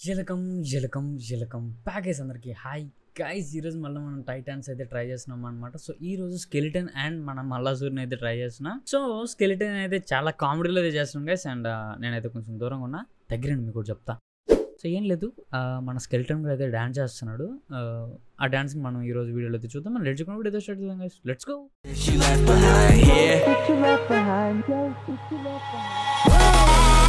జలకం జలకం జలకం ప్యాకేజ్ అందరికి హాయ్ గైస్ ఈరోజు మళ్ళీ మనం టైటాన్స్ అయితే ట్రై చేస్తున్నాం అనమాట సో ఈ రోజు స్కెలిటన్ అండ్ మనం మల్లాసూర్ని అయితే ట్రై చేస్తున్నాం సో స్కెలిటన్ అయితే చాలా కామెడీలో అయితే చేస్తున్నాం గైస్ అండ్ నేనైతే కొంచెం దూరంగా ఉన్నా దగ్గరండి మీకు ఒకటి చెప్తా సో ఏం లేదు ఆ, మన స్కెలిటన్ కూడా అయితే డాన్స్ చేస్తున్నాడు ఆ, ఆ డాన్స్ మనం ఈ రోజు వీడియోలో అయితే చూద్దాం మనం లెట్స్ వీడియో అయితే స్టార్ట్ చేద్దాం guys let's go She left behind here. What you left behind, yo? What you left behind?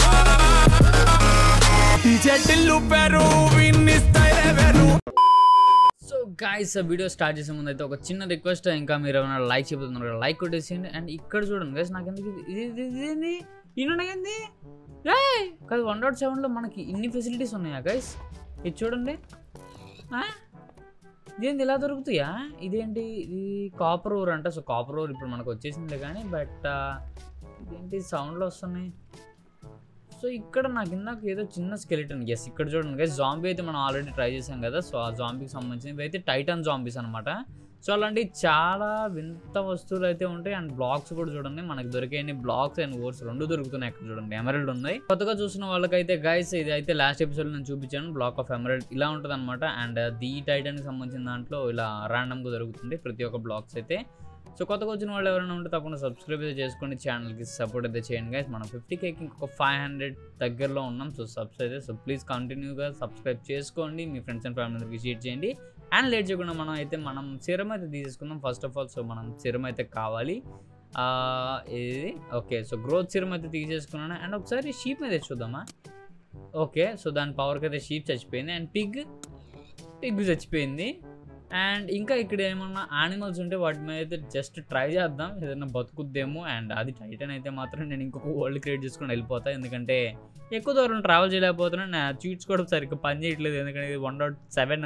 ఈ చెట్టిల్లు పెరు విన్ని స్టైల్ వెరు సో గాయస్ వీడియో స్టార్ట్ చేసే ముందు అయితే ఒక చిన్న రిక్వెస్ట్ ఇంకా మీరు ఏమైనా లైక్ చెబుతున్నారు లైక్ కొట్టేసేయండి అండ్ ఇక్కడ చూడండి గైస్ నాకు ఎందుకు ఇది ఇది- ఇది- ఇది ఏంది ఇనుండగంది కాదు వన్ డాట్ సెవెన్లో మనకి ఇన్ని ఫెసిలిటీస్ ఉన్నాయా గైస్ ఇది చూడండి ఆ? ఇదేంది ఇలా దొరుకుతాయా ఇదేంటి ఇది కాపర్ ఓర్ అంట సో కాపర్ ఓర్ ఇప్పుడు మనకు వచ్చేసింది కానీ బట్ ఇదేంటి సౌండ్లు వస్తున్నాయి సో ఇక్కడ నాకు ఇందాక ఏదో చిన్న స్కెలిటన్ ఎస్ ఇక్కడ చూడండి గైస్ జాంబీ అయితే మనం ఆల్రెడీ ట్రై చేసాం కదా సో ఆ జాంబీకి సంబంధించినవి అయితే టైటన్ జాంబీస్ అనమాట సో అలాంటి చాలా వింత వస్తువులు అయితే ఉంటాయి అండ్ బ్లాక్స్ కూడా చూడండి మనకి దొరికే బ్లాక్స్ అండ్ ఓర్స్ రెండు దొరుకుతున్నాయి అక్కడ చూడండి ఎమరల్డ్ ఉన్నాయి కొత్తగా చూసిన వాళ్ళకైతే గైస్ ఇది అయితే లాస్ట్ ఎపిసోడ్ నేను చూపించాను బ్లాక్ ఆఫ్ ఎమరల్డ్ ఇలా ఉంటుంది అనమాట అండ్ ది టైటన్కి సంబంధించిన దాంట్లో ఇలా ర్యాండమ్గా దొరుకుతుంది ప్రతి ఒక్క బ్లాక్స్ అయితే సో కొత్తగా వచ్చిన వాళ్ళు ఎవరైనా ఉంటే తప్పకుండా సబ్స్క్రైబ్ అయితే చేసుకోండి ఛానల్కి సపోర్ట్ అయితే చేయండి గైస్ మనం ఫిఫ్టీ కేకి ఇంకొక ఫైవ్ హండ్రెడ్ దగ్గరలో ఉన్నాం సో సబ్స్ అయితే సో ప్లీజ్ కంటిన్యూగా సబ్స్క్రైబ్ చేసుకోండి మీ ఫ్రెండ్స్ అండ్ ఫ్యామిలీ అందరికి షేర్ చేయండి అండ్ లేట్ చేయకుండా మనం అయితే మనం సిరం అయితే తీసేసుకుందాం ఫస్ట్ ఆఫ్ ఆల్ సో మనం సిరం అయితే కావాలి ఆ, ఇది ఓకే సో గ్రోత్ సిరం అయితే తీసేసుకున్నాను అండ్ ఒకసారి షీప్ మీద చూద్దామా ఓకే సో దాని పవర్కి అయితే షీప్ చచ్చిపోయింది అండ్ పిగ్ పిగ్ చచ్చిపోయింది అండ్ ఇంకా ఇక్కడ ఏమన్నా యానిమల్స్ ఉంటే వాటి మీద అయితే జస్ట్ ట్రై చేద్దాం ఏదైనా బతుకుద్దేమో అండ్ అది టైటన్ అయితే మాత్రం నేను ఇంకొక వరల్డ్ క్రియేట్ చేసుకుని వెళ్ళిపోతా ఎందుకంటే ఎక్కువ దూరం ట్రావెల్ చేయలేకపోతున్నాను నా చీట్స్ కూడా సరిగ్గా పని చేయట్లేదు ఎందుకంటే ఇది వన్ డాట్ సెవెన్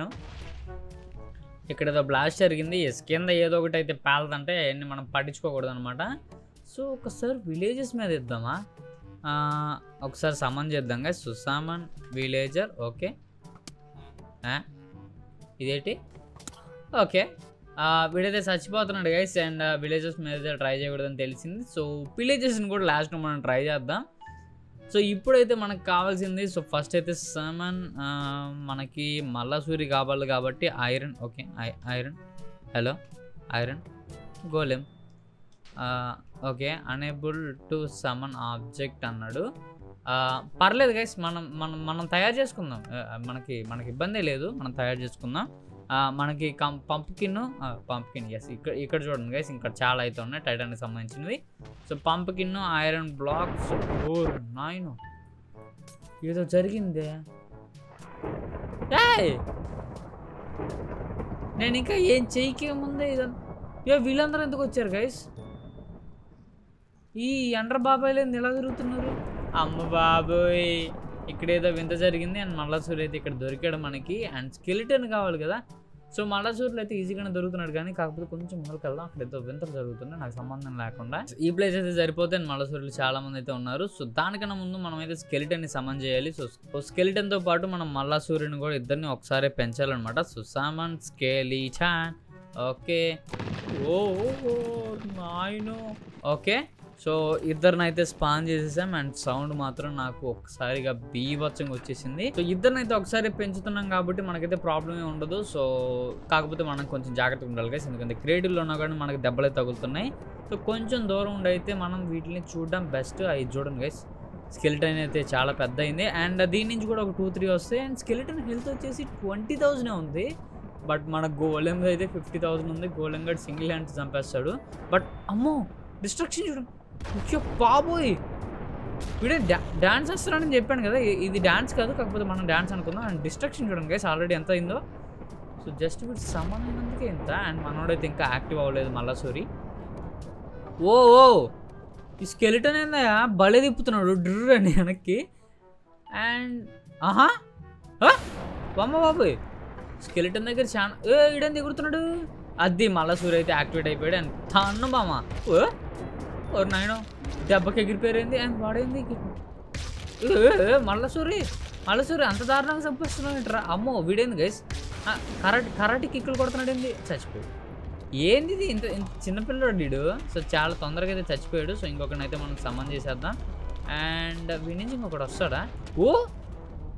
ఇక్కడ ఏదో బ్లాస్ట్ జరిగింది ఎస్ కింద ఏదో ఒకటి అయితే పేలదంటే అవన్నీ మనం పట్టించుకోకూడదు అనమాట సో ఒకసారి విలేజెస్ మీద ఇద్దామా ఆ, ఒకసారి సమన్ చేద్దాం కదా సుసామన్ విలేజర్ ఓకే ఆ, ఇదేంటి ఓకే ఆ, వీడైతే చచ్చిపోతున్నాడు గైస్ అండ్ విలేజెస్ మీద ట్రై చేయకూడదని తెలిసింది సో విలేజెస్ని కూడా లాస్ట్ మనం ట్రై చేద్దాం సో ఇప్పుడైతే మనకు కావాల్సింది సో ఫస్ట్ అయితే సమన్ మనకి మల్లసూరి కావాలి కాబట్టి iron okay iron hello iron golem okay unable to summon object అన్నాడు ఆ, పర్లేదు గైస్ మనం మనం మనం తయారు చేసుకుందాం ఆ, మనకి మనకి ఇబ్బంది లేదు మనం తయారు చేసుకుందాం ఆ, మనకి కం పంప్కిన్ పంప్కిన్ ఎస్ ఇక్కడ ఇక్కడ చూడండి గైస్ ఇంకా చాలా అయితే ఉన్నాయి టైటానికి సంబంధించినవి సో పంప్కిన్ ఐరన్ బ్లాక్స్ ఓ నాయను ఏదో జరిగిందే ఏయ్! నేను ఇంకా ఏం చేయకే ముందే ఇదంతా ఏ వీళ్ళందరూ ఎందుకు వచ్చారు గైస్ ఈ ఎండ్ర బాబాయ్లు ఏంది ఎలా తిరుగుతున్నారు అమ్మ బాబోయ్ ఇక్కడ ఏదో వింత జరిగింది అండ్ మల్లాసూర్ అయితే ఇక్కడ దొరికాడు మనకి అండ్ స్కెలిటన్ కావాలి కదా సో మల్లాసూర్లో అయితే ఈజీగానే దొరుకుతున్నాడు కానీ కాకపోతే కొంచెం ముందుకు వెళ్దాం అక్కడ ఏదో వింతలు జరుగుతుంది నాకు సంబంధం లేకుండా ఈ ప్లేస్ అయితే సరిపోతే అండ్ మల్లాసూర్లో చాలా మంది అయితే ఉన్నారు సో దానికన్నా ముందు మనం అయితే స్కెలిటన్ని సమన్ చేయాలి సో స్కెలిటన్తో పాటు మనం మల్లాసూర్యుని కూడా ఇద్దరిని ఒకసారి పెంచాలన్నమాట సో సామన్ స్కేలీ చాన్ ఓకే ఓ నాయను ఓకే సో ఇద్దరిని అయితే స్పాన్ చేసేసాం అండ్ సౌండ్ మాత్రం నాకు ఒకసారిగా బీభత్సంగా వచ్చేసింది సో ఇద్దరిని అయితే ఒకసారి పెంచుతున్నాం కాబట్టి మనకైతే ప్రాబ్లమే ఉండదు సో కాకపోతే మనం కొంచెం జాగ్రత్తగా ఉండాలి గైస్ ఎందుకంటే క్రియేటివ్లో ఉన్నా కానీ మనకి దెబ్బలే తగులుతున్నాయి సో కొంచెం దూరం ఉండి అయితే మనం వీటిని చూడడం బెస్ట్ అవి చూడండి గైస్ స్కెలిటన్ అయితే చాలా పెద్ద అయింది అండ్ దీని నుంచి కూడా ఒక టూ త్రీ వస్తాయి అండ్ స్కెలిటన్ హెల్త్ వచ్చేసి ట్వంటీ థౌజండ్ ఉంది బట్ మన గోలెం అయితే ఫిఫ్టీ థౌసండ్ ఉంది గోలెం గడ్ సింగిల్ హ్యాండ్ చంపేస్తాడు బట్ అమ్మో డిస్ట్రక్షన్ చూడు అయ్యో బాబోయ్ వీడే డా డాన్స్ వస్తున్నాడని చెప్పాను కదా ఇ- ఇది డాన్స్ కాదు కాకపోతే మనం డాన్స్ అనుకుందాం అండ్ డిస్ట్రక్షన్ చూడండి గైస్ ఆల్రెడీ ఎంత అయిందో సో జస్ట్ వీడు సమానమైనందుకే ఇంత అండ్ మనోడైతే ఇంకా యాక్టివ్ అవ్వలేదు మళ్ళా సారీ ఓ ఓ ఈ స్కెలిటన్ ఏందయ్యా బలే తిప్పుతున్నాడు డ్రర్ అని వెనక్కి అండ్ ఆహా ఆ? బొమ్మ బాబోయ్ స్కెలిటన్ దగ్గర చాలా ఏ ఈడని ఎగురుతున్నాడు అది మళ్ళా సూర్య అయితే యాక్టివేట్ అయిపోయాడు అండ్ తన్ను బామ ఓ ఓ నాయనో దెబ్బకి ఎగిరిపోయింది అండ్ వాడేంది మళ్ళా సూరి మళ్ళా సూరి అంత దారుణంగా చంపేస్తున్నాడు ఇట్రా అమ్మో వీడేంది గైస్ కరాటి కరాటి కిక్కులు కొడుతున్నాడు ఏంది చచ్చిపోయాడు ఏంది ఇది ఇంత ఇంత చిన్నపిల్లడు వీడు సో చాలా తొందరగా అయితే చచ్చిపోయాడు సో ఇంకొకరినైతే మనం సమన్ చేసేద్దాం అండ్ వీడి నుంచి ఇంకొకటి వస్తాడా ఓ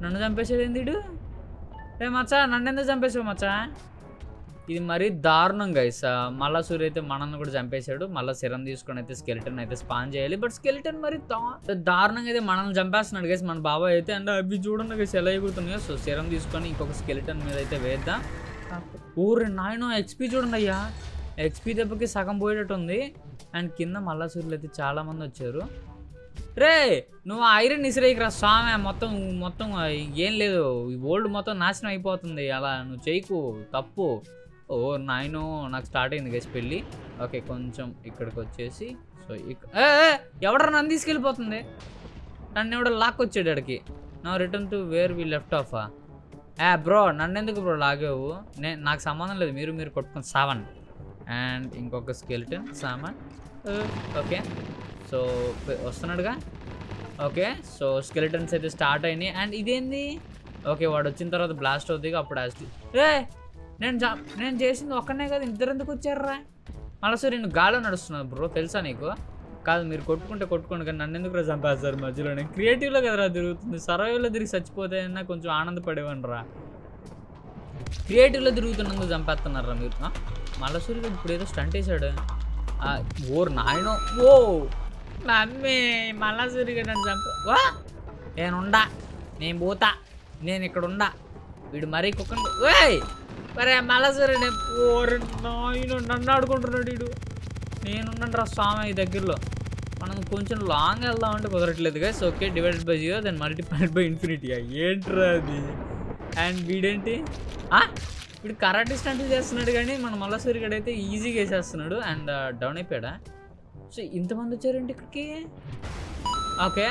నన్ను చంపేసాడు ఏంది వీడు? రే మచ్చా నన్ను ఎందుకు చంపేసావు మచ్చా ఇది మరీ దారుణం గైస్ మళ్ళా సూర్య అయితే మనల్ని కూడా చంపేశాడు మళ్ళీ సిరం తీసుకొని అయితే స్కెలిటన్ అయితే స్పాన్ చేయాలి బట్ స్కెలిటన్ మరి దా- దారుణంగా అయితే మనల్ని చంపేస్తున్నాడు గైస్ మన బాబాయ్ అయితే అండ్ అవి చూడండి గైస్ ఎలా ఎగురుతుంది సో సిరం తీసుకొని ఇంకొక స్కెలిటన్ మీద అయితే వేద్దాం ఊరి నాయన ఎక్స్పీ చూడండి అయ్యా ఎక్స్పీ దెబ్బకి సగం పోయేటట్టు ఉంది అండ్ కింద మళ్ళా సూర్యులు అయితే చాలా మంది వచ్చారు రే నువ్వు ఐరన్ ఇసిరేకి రా స్వామి మొత్తం మొత్తం ఏం లేదు ఈ ఓల్డ్ మొత్తం నాశనం అయిపోతుంది అలా నువ్వు చేయకు తప్పు ఓ నాయనో నాకు స్టార్ట్ అయింది గైస్ పెళ్ళి ఓకే కొంచెం ఇక్కడికి వచ్చేసి సో ఇక ఏ, ఏ, ఎవడరా నన్ను తీసుకెళ్ళిపోతుంది నన్ను ఎవడో లాక్ వచ్చాడు అడికి నా return to where we left off ఏ బ్రో నన్ను ఎందుకు బ్రో లాగావు నేను నాకు సంబంధం లేదు మీరు మీరు కొట్టుకొని సావన్ అండ్ ఇంకొక స్కెల్టన్ సామాన్ ఓకే సో వస్తున్నాడుగా ఓకే సో స్కెలిటన్స్ అయితే స్టార్ట్ అయినాయి అండ్ ఇదేంది ఓకే వాడు వచ్చిన తర్వాత బ్లాస్ట్ అవుతుంది అప్పుడు యాక్చువల్లీ రే నేను జా నేను చేసింది ఒక్కనే కదా ఇద్దరు ఎందుకు వచ్చారా మళ్ళీ సార్ నేను గాలో నడుస్తున్నాను బ్రో తెలుసా నీకు కాదు మీరు కొట్టుకుంటే కొట్టుకోండి కానీ నన్ను ఎందుకు చంపేస్తారు మధ్యలో నేను క్రియేటివ్లో కదరా తిరుగుతుంది సర్వైవ్లో తిరిగి చచ్చిపోతే అయినా కొంచెం ఆనందపడేవాడిని రా క్రియేటివ్లో తిరుగుతున్నందుకు చంపేస్తున్నారా మీరు ఆ? మళ్ళీ సూర్యుడు ఇప్పుడు ఏదో స్టంట్ వేసాడు ఆ, ఓర్ నాయనో ఓ మమ్మీ మళ్ళా సూర్యుడు నన్ను చంప వా నేనుండా నేను పోతా నేను ఇక్కడ ఉండా వీడు మరీ కుక్కని ఓయ్ మరే మళ్ళా సూర్యుడు ఓర్ నాయన నన్ను ఆడుకుంటున్నాడు వీడు నేనున్నాను రా స్వామి ఈ దగ్గరలో మనం కొంచెం లాంగ్ వెళ్దామంటే కుదరట్లేదు guys okay divided by zero then multiplied by infinity ఏంట్రా అది అండ్ వీడేంటి ఆ? వీడు కరాటే స్టంట్ చేస్తున్నాడు కానీ మన మల్లసూరి గడ అయితే ఈజీగా వేసేస్తున్నాడు అండ్ డౌన్ అయిపోయాడా సో ఇంతమంది వచ్చారండి ఇక్కడికి ఓకే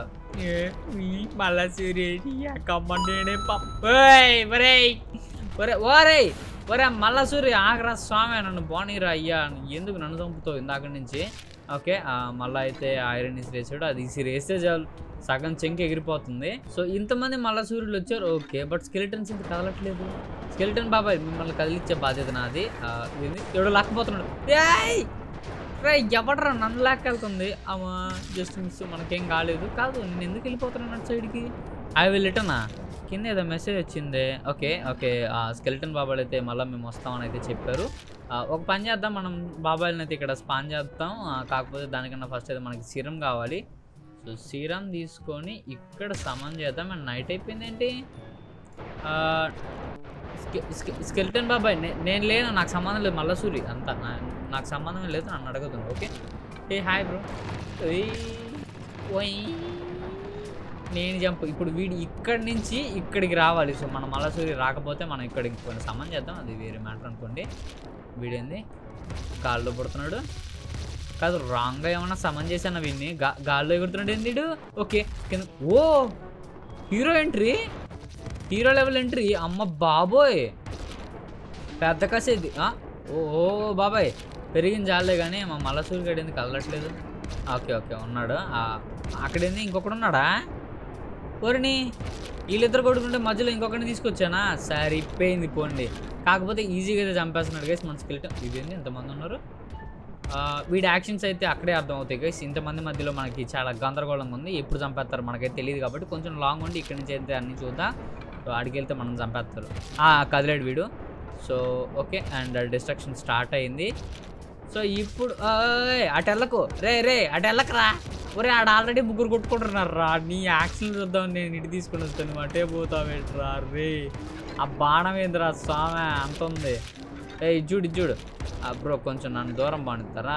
మల్లసూరి కమ్మండేనే ఒరే ఒరే ఒరే ఒరే మల్లసూరి ఆగరా స్వామి నన్ను బానీరా అయ్యా ఎందుకు నన్ను చంపుతావు ఇందాక నుంచి ఓకే మళ్ళీ అయితే ఐరన్ ఇసిరేసాడు అది ఇసిరేస్తే చాలు సగం చెంకి ఎగిరిపోతుంది సో ఇంతమంది మళ్ళా సూర్యులు వచ్చారు ఓకే బట్ స్కెలిటన్స్ ఇంత కదలట్లేదు స్కెలిటన్ బాబాయ్ మిమ్మల్ని కదిలిచ్చే బాధ్యత నాది ఆ, ఇది ఎవడో లాక్కపోతున్నాడు ఏయ్ రే ఎవడరా నన్ను లాక్కెళ్తుంది అమ్మా జస్ట్ మిస్ మనకేం కాలేదు కాదు నేను ఎందుకు వెళ్ళిపోతున్నాను అటు సైడ్కి ఐ విల్ రిటర్నా కింద ఏదో మెసేజ్ వచ్చింది ఓకే ఓకే ఆ స్కెలిటన్ బాబాయ్ అయితే మళ్ళీ మేము వస్తామని అయితే చెప్పారు ఆ, ఒక పని చేద్దాం మనం బాబాయ్ని అయితే ఇక్కడ స్పాన్ చేద్దాం ఆ, కాకపోతే దానికన్నా ఫస్ట్ అయితే మనకి సీరం కావాలి సో సీరం తీసుకొని ఇక్కడ సమన్ చేద్దాం అండ్ నైట్ అయిపోయింది ఏంటి స్కెల్టన్ బాబాయ్ నే- నేను లేను నాకు సంబంధం లేదు మల్లసూరి అంతా నా- నాకు సంబంధం లేదు నన్ను అడగదు ఓకే ఏ హాయ్ బ్రో ఓయ్ నేను జంప్ ఇప్పుడు వీడు ఇక్కడి నుంచి ఇక్కడికి రావాలి సో మన మల్లసూరి రాకపోతే మనం ఇక్కడికి కొన్ని సమన్ చేద్దాం అది వేరే మ్యాటర్ అనుకోండి వీడేంది కాళ్ళు పడుతున్నాడు కాదు రాంగ్గా ఏమన్నా సమన్ చేశాను వీడిని గా గాల్లో ఎగురుతున్నాడు ఏంది వీడు ఓకే కింద ఓ hero entry hero level entry అమ్మ బాబోయ్ పెద్ద కసేది ఆ? ఓ ఓ బాబాయ్ పెరిగిన జాలే కానీ మా మల్లసూరి గడి ఎందుకు కదలట్లేదు ఓకే ఓకే ఉన్నాడు ఆ, అక్కడేంది ఇంకొకడు ఉన్నాడా ఓరిని వీళ్ళిద్దరు కొడుకుంటే మధ్యలో ఇంకొకరిని తీసుకొచ్చానా సరిపోయింది పోండి కాకపోతే ఈజీగా అయితే చంపేస్తున్నాడు గైస్ మన స్కిల్ ఇదేంది ఎంతమంది ఉన్నారు ఆ, వీడి యాక్షన్స్ అయితే అక్కడే అర్థం అవుతాయి గైస్ ఇంతమంది మధ్యలో మనకి చాలా గందరగోళంగా ఉంది ఎప్పుడు చంపేస్తారు మనకైతే తెలియదు కాబట్టి కొంచెం లాంగ్ ఉండి ఇక్కడి నుంచి అయితే అన్ని చూద్దాం సో ఆడికి వెళ్తే మనం చంపేస్తారు ఆ, కదిలేడు వీడు so okay and destruction start అయింది సో ఇప్పుడు ఓయ్, అటు వెళ్ళకు రే రే అటు వెళ్ళకరా ఒరే ఆడ ఆల్రెడీ ముగ్గురు కొట్టుకుంటున్నారు రా నీ యాక్షన్ చూద్దాం నేను ఇటు తీసుకుని వస్తాను అటే పోతావేట్రా రే ఆ బాణం ఏందిరా స్వామి అంత ఉంది ఏ ఇది చూడు ఇది చూడు బ్రో కొంచెం నన్ను దూరం బాణిస్తారా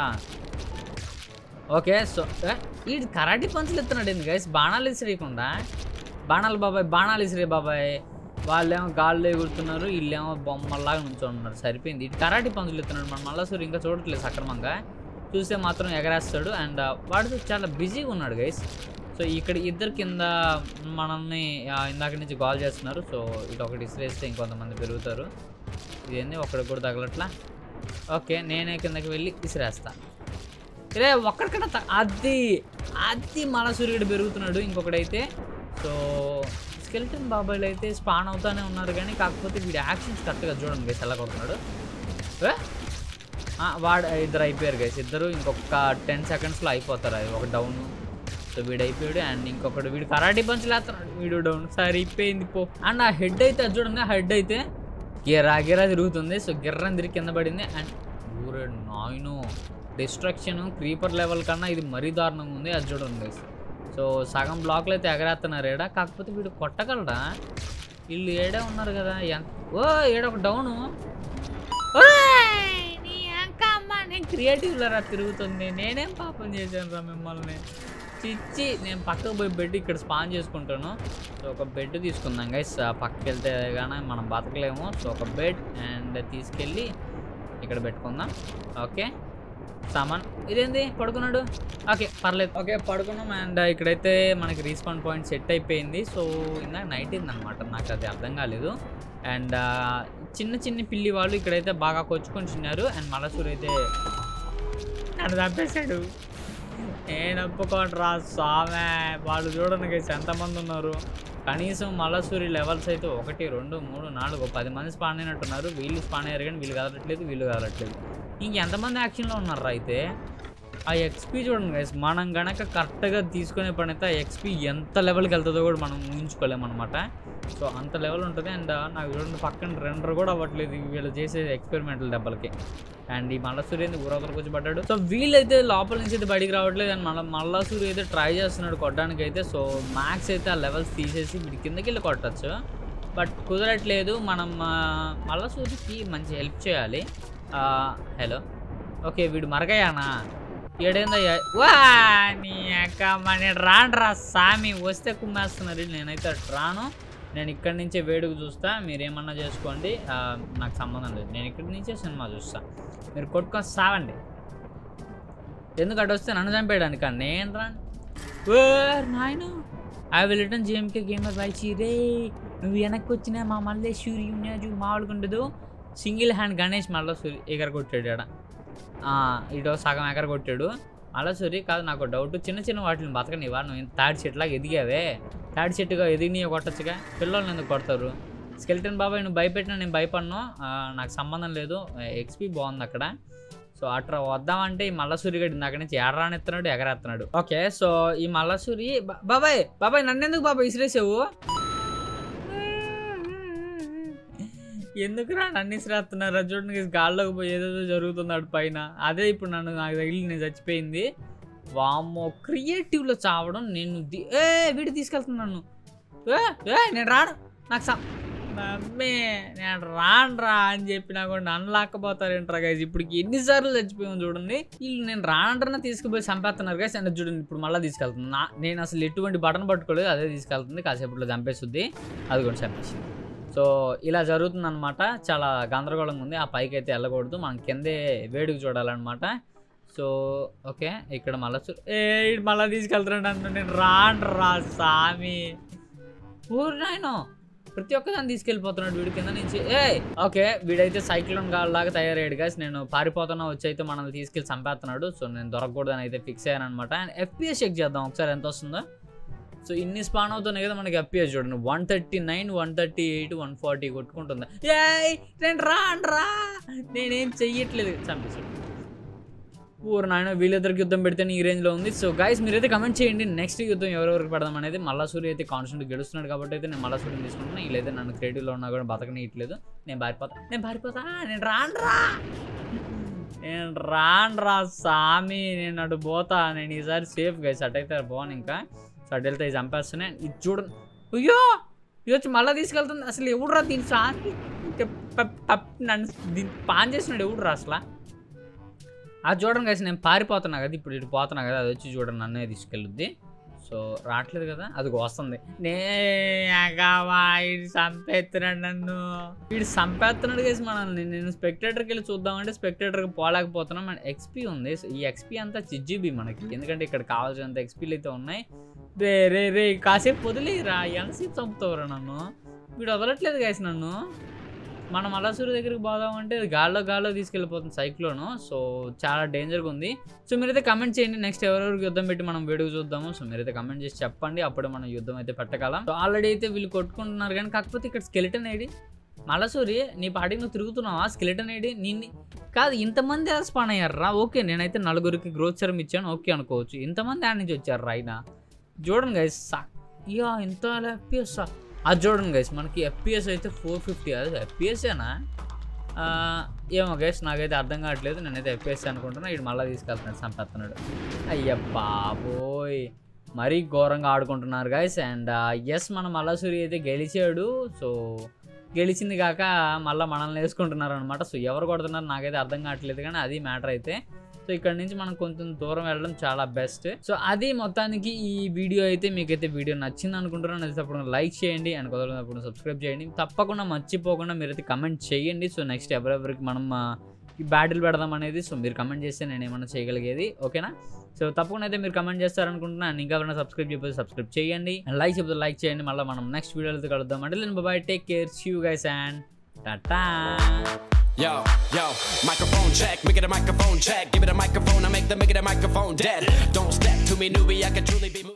ఓకే సో ఈ కరాటీ పంచులు ఎత్తున్నాడు ఎందుకు గైస్ బాణాలు విసిరేయకుండా బాణాలు బాబాయ్ బాణాలు విసిరే బాబాయ్ వాళ్ళేమో గాల్లో ఎగురుతున్నారు వీళ్ళేమో బొమ్మల్లాగా నుంచోన్నారు సరిపోయింది ఇటు కరాటీ పంచులు ఎత్తున్నాడు మన మళ్ళీ ఇంకా చూడట్లేదు సక్రమంగా చూస్తే మాత్రం ఎగరేస్తాడు అండ్ వాడితో చాలా బిజీగా ఉన్నాడు గైస్ సో ఇక్కడ ఇద్దరు కింద మనల్ని ఆ, ఇందాక నుంచి కాల్ చేస్తున్నారు సో ఇటు ఒకటి ఇసిరేస్తే ఇంకొంతమంది పెరుగుతారు ఇదేంది ఒకడికి కూడా తగలట్లా ఓకే నేనే కిందకి వెళ్ళి ఇసిరేస్తా రే ఒక్కడికడ అది అది మల సూర్యుడు పెరుగుతున్నాడు ఇంకొకడైతే సో స్కెల్టన్ బాబాయ్లు అయితే స్పాన్ అవుతానే ఉన్నారు కానీ కాకపోతే వీడి యాక్షన్స్ కరెక్ట్గా చూడండి గైస్ ఎలా కొడుతున్నాడు ఏ? ఆ, వాడు ఇద్దరు అయిపోయారు గైస్ ఇద్దరు ఇంకొక టెన్ సెకండ్స్లో అయిపోతారు అది ఒక డౌన్ సో వీడు అయిపోయాడు అండ్ ఇంకొకడు వీడు కరాటీ పంచులు వేస్తున్నాడు వీడు డౌన్ సరిపోయింది పో అండ్ ఆ హెడ్ అయితే అది చూడండి ఆ హెడ్ అయితే గిరా గిరా తిరుగుతుంది సో గిర్రని తిరిగి కింద పడింది అండ్ ఊరే నాయను డిస్ట్రక్షన్ క్రీపర్ లెవెల్ కన్నా ఇది మరీ దారుణంగా ఉంది అది చూడండి సో సగం బ్లాక్లు అయితే ఎగరేస్తున్నారు ఏడా కాకపోతే వీడు కొట్టగలరా వీళ్ళు ఏడే ఉన్నారు కదా ఎంత ఓ ఏడొక డౌను నీ అంక అమ్మ నేను క్రియేటివ్లో రా తిరుగుతుంది నేనేం పాపం చేశాను రా మిమ్మల్ని చిచ్చి నేను పక్కకు పోయి బెడ్ ఇక్కడ స్పాన్ చేసుకుంటాను సో ఒక బెడ్ తీసుకుందాం గైస్ పక్కకి వెళ్తే కానీ మనం బతకలేము సో ఒక బెడ్ అండ్ తీసుకెళ్ళి ఇక్కడ పెట్టుకుందాం ఓకే సామాన్ ఇదేంది పడుకున్నాడు ఓకే పర్లేదు ఓకే పడుకున్నాం అండ్ ఇక్కడైతే మనకి రీస్పాన్ పాయింట్ సెట్ అయిపోయింది సో ఇందాక నైట్ అనమాట నాకు అది అర్థం కాలేదు అండ్ చిన్న చిన్న పిల్లి వాళ్ళు ఇక్కడైతే బాగా కొచ్చుకొని తిన్నారు అండ్ మలసూర్ అయితే నన్ను చంపేశాడు నేను ఒప్పుకోండిరా స్వామే వాళ్ళు చూడండి గైస్ ఎంతమంది ఉన్నారు కనీసం మలసూరి లెవెల్స్ అయితే ఒకటి రెండు మూడు నాలుగు పది మంది స్పాన్ అయినట్టున్నారు వీళ్ళు స్పాన్ అయ్యారు కానీ వీళ్ళు కదలట్లేదు వీళ్ళు కదలట్లేదు ఇంకెంతమంది యాక్షన్లో ఉన్నారా అయితే ఆ ఎక్స్పీ చూడండి గైస్ మనం గనక కరెక్ట్గా తీసుకునే పని అయితే ఆ ఎక్స్పీ ఎంత లెవెల్కి వెళ్తుందో కూడా మనం ఊహించుకోలేము అనమాట సో అంత లెవెల్ ఉంటుంది అండ్ నాకు చూడండి పక్కన రెండర్ కూడా అవ్వట్లేదు వీళ్ళు చేసే ఎక్స్పెరిమెంటల్ దెబ్బలకి అండ్ ఈ మల్లసూరి అయితే ఊరవతలకు వచ్చి పడ్డాడు సో వీళ్ళైతే లోపల నుంచి అయితే బయటికి రావట్లేదు అండ్ మళ్ళీ మల్లసూరి అయితే ట్రై చేస్తున్నాడు కొట్టడానికి అయితే సో మ్యాక్స్ అయితే ఆ లెవెల్స్ తీసేసి వీడి కిందకి వెళ్ళి కొట్టచ్చు బట్ కుదరట్లేదు మనం మల్లసూరికి మంచి హెల్ప్ చేయాలి హలో ఓకే వీడు మరగయ్యానా ఏడేందయ్యా వా నీ అక్క మన రాండ్రా సామి వస్తే కుమ్మేస్తున్నారు నేనైతే అటు రాను నేను ఇక్కడి నుంచే వేడుక చూస్తా మీరు ఏమన్నా చేసుకోండి ఆ, నాకు సంబంధం లేదు నేను ఇక్కడి నుంచే సినిమా చూస్తా మీరు కొట్టుకొని సావండి ఎందుకు అటు వస్తే నన్ను చంపేయడానికి నేను రాను ఓ నాయన I will return JMK gamer bye రే నువ్వు వెనక్కి వచ్చినా మా మళ్ళీ సూర్య ఉన్నాజు మామూలుగా ఉండదు సింగిల్ హ్యాండ్ గణేష్ మళ్ళీ సూర్య ఎగర కొట్టాడు ఆడ ఆ, ఇటో సగం ఎగర కొట్టాడు మళ్ళీ సూరి కాదు నాకు డౌట్ చిన్న చిన్న వాటిని బతకనివా నువ్వు ఇంత తాడి చెట్టులాగా ఎదిగావే తాడి చెట్టుగా ఎదిగి కొట్టచ్చుగా పిల్లల్ని ఎందుకు కొడతారు స్కెల్టన్ బాబాయ్ నువ్వు భయపెట్టినా నేను భయపడను ఆ, నాకు సంబంధం లేదు ఎక్స్పీ బాగుంది అక్కడ సో అట్లా వద్దామంటే ఈ మల్లసూరి గడి అక్కడి నుంచి ఎడరానెత్తున్నాడు ఎగరేస్తున్నాడు ఓకే సో ఈ మల్లసూరి బా- బాబాయ్ బాబాయ్ నన్నెందుకు బాబాయ్ ఇసిరేసావు ఎందుకురా నన్ను ఇసిరేస్తున్నారు అది చూడండి గాల్లోకి పోయి ఏదేదో జరుగుతున్నాడు పైన అదే ఇప్పుడు నన్ను నాకు తగిలి నేను చచ్చిపోయింది వామ్మో క్రియేటివ్లో చావడం నేను ది- ఏ వీడి తీసుకెళ్తున్నాను ఏ ఏ నేను రాను నాకు సా మమ్మీ నేను రానురా అని చెప్పినా కూడా నన్ను లాక్కపోతారేంట్రా గైజ్ ఇప్పుడు ఎన్నిసార్లు చచ్చిపోయాము చూడండి వీళ్ళు నేను రానంటారా తీసుకుపోయి చంపేస్తున్నారు గైస్ అండ్ చూడండి ఇప్పుడు మళ్ళీ తీసుకెళ్తుంది నా నేను అసలు ఎటువంటి బటన్ పట్టుకోలేదు అదే తీసుకెళ్తుంది కాసేపట్లో చంపేస్తుంది అది కూడా చంపేసింది సో ఇలా జరుగుతుంది అనమాట చాలా గందరగోళంగా ఉంది ఆ పైకి అయితే వెళ్ళకూడదు మనం కిందే వేడుకు చూడాలన్నమాట సో ఓకే ఇక్కడ మళ్ళీ చూ ఏ ఈడు మళ్ళీ తీసుకెళ్తున్నాడు నన్ను నేను రాను రా సామి ఊరు నాయన ప్రతి ఒక్కదాన్ని తీసుకెళ్ళిపోతున్నాడు వీడి కింద నుంచి ఏ ఓకే వీడైతే సైక్లోన్ లాగా తయారయ్యాడు గాస్ నేను పారిపోతున్నా వచ్చి అయితే మనల్ని తీసుకెళ్ళి చంపేస్తున్నాడు సో నేను దొరకకూడదని అయితే ఫిక్స్ అయ్యాను అనమాట అండ్ ఎఫ్పిఎస్ చెక్ చేద్దాం ఒకసారి ఎంత వస్తుందో సో ఇన్ని స్పాన్ అవుతున్నాయి కదా మనకి ఎఫ్పిఎస్ చూడండి one thirty nine one thirty eight one forty కొట్టుకుంటుంది ఏయ్ నేను రాను రా నేనేం చెయ్యట్లేదు చంపేసాడు ఊరు నాయన వీళ్ళిద్దరికి యుద్ధం పెడితే ఈ రేంజ్లో ఉంది సో గైస్ మీరైతే కమెంట్ చేయండి నెక్స్ట్ యుద్ధం ఎవరెవరికి పెడదాం అనేది మల్లా సూర్య అయితే కాన్స్టెంట్ గెలుస్తున్నాడు కాబట్టి అయితే నేను మల్లా సూర్యని తీసుకుంటున్నాను వీళ్ళైతే నన్ను క్రియేటివ్లో ఉన్నా కూడా బతకనియట్లేదు నేను పారిపోతా నేను పారిపోతా నేను రానురా నేను రానురా సామి నేను అటు పోతా నేను ఈసారి సేఫ్ గైస్ అటు అయితే బాగుంది ఇంకా సో అటు వెళ్తే ఇది చంపేస్తున్నాయి ఇది చూడండి అయ్యో ఇది వచ్చి మళ్ళీ తీసుకెళ్తుంది అసలు ఎవడురా దీని సాకి నన్ను దీన్ని పాన్ చేసినాడు ఎవడురా అసలు అది చూడండి కలిసి నేను పారిపోతున్నా కదా ఇప్పుడు ఇటు పోతున్నా కదా అది వచ్చి చూడండి నన్నే తీసుకెళ్ళుద్ది సో రావట్లేదు కదా అది వస్తుంది నే అగావా, ఈడు చంపేస్తున్నాడు నన్ను వీడు చంపేస్తున్నాడు కేసు మనల్ని నేను స్పెక్టేటర్కి వెళ్ళి చూద్దామంటే స్పెక్టేటర్కి పోలేకపోతున్నాం అండ్ ఎక్స్పీ ఉంది సో ఈ ఎక్స్పీ అంతా చిజ్జీబీ మనకి ఎందుకంటే ఇక్కడ కావాల్సినంత ఎక్స్పీలు అయితే ఉన్నాయి రే రే రే కాసేపు వదిలేరా ఎంతసేపు చంపుతావురా నన్ను వీడు వదలట్లేదు కేసు నన్ను మనం అలసూరు దగ్గరికి పోదామంటే అది గాల్లో గాల్లో తీసుకెళ్ళిపోతుంది సైక్లోను సో చాలా డేంజర్గా ఉంది సో మీరైతే కమెంట్ చేయండి నెక్స్ట్ ఎవరెవరికి యుద్ధం పెట్టి మనం వేడుకు చూద్దాము సో మీరైతే కమెంట్ చేసి చెప్పండి అప్పుడు మనం యుద్ధం అయితే పెట్టగలం సో ఆల్రెడీ అయితే వీళ్ళు కొట్టుకుంటున్నారు కానీ కాకపోతే ఇక్కడ స్కెలిటన్ ఐడి మలసూరి నీ పాటికి నువ్వు తిరుగుతున్నావా స్కెలిటన్ ఐడి నిన్ని కాదు ఇంతమంది స్పాన్ అయ్యారా ఓకే నేనైతే నలుగురికి గ్రోత్ సెరం ఇచ్చాను ఓకే అనుకోవచ్చు ఇంతమంది ఆడ నుంచి వచ్చారు అయినా చూడండి గైస్ యా ఇంత ఎఫ్పిఎస్ అది చూడండి గైస్ మనకి ఎఫ్పిఎస్ అయితే ఫోర్ ఫిఫ్టీ అది ఎఫ్పిఎస్ఏనా ఏమో గైస్ నాకైతే అర్థం కావట్లేదు నేనైతే ఎఫ్పిఎస్ అనుకుంటున్నా ఇటు మళ్ళీ తీసుకెళ్తున్నాడు చంపేస్తున్నాడు అయ్య బాబోయ్ మరీ ఘోరంగా ఆడుకుంటున్నారు గైస్ అండ్ ఎస్ మన మల్లాసూరి అయితే గెలిచాడు సో గెలిచింది కాక మళ్ళీ మనల్ని వేసుకుంటున్నారు అనమాట సో ఎవరు కొడుతున్నారు నాకైతే అర్థం కావట్లేదు కానీ అది మ్యాటర్ అయితే సో ఇక్కడ నుంచి మనం కొంచెం దూరం వెళ్ళడం చాలా బెస్ట్ సో అది మొత్తానికి ఈ వీడియో అయితే మీకైతే వీడియో నచ్చింది అనుకుంటున్నాను అది తప్పకుండా లైక్ చేయండి అండ్ కుదరదు సబ్స్క్రైబ్ చేయండి తప్పకుండా మర్చిపోకుండా మీరైతే కమెంట్ చేయండి సో నెక్స్ట్ ఎవరెవరికి మనం ఆ, ఈ బ్యాటిల్ పెడదాం అనేది సో మీరు కమెంట్ చేస్తే నేను ఏమైనా చేయగలిగేది ఓకేనా సో తప్పకుండా అయితే మీరు కమెంట్ చేస్తారనుకుంటున్నాను ఇంకా ఎవరైనా సబ్స్క్రైబ్ చేయకపోతే సబ్స్క్రైబ్ చేయండి లైక్ చెప్తే లైక్ చేయండి మళ్ళీ మనం నెక్స్ట్ వీడియోలో కలుద్దాం అంటే నేను bye take care you guys and టాటా Yo, yo, microphone check, make it a microphone check. Give it a microphone, I make the make it a microphone dead. Don't step to me, newbie, I can truly be.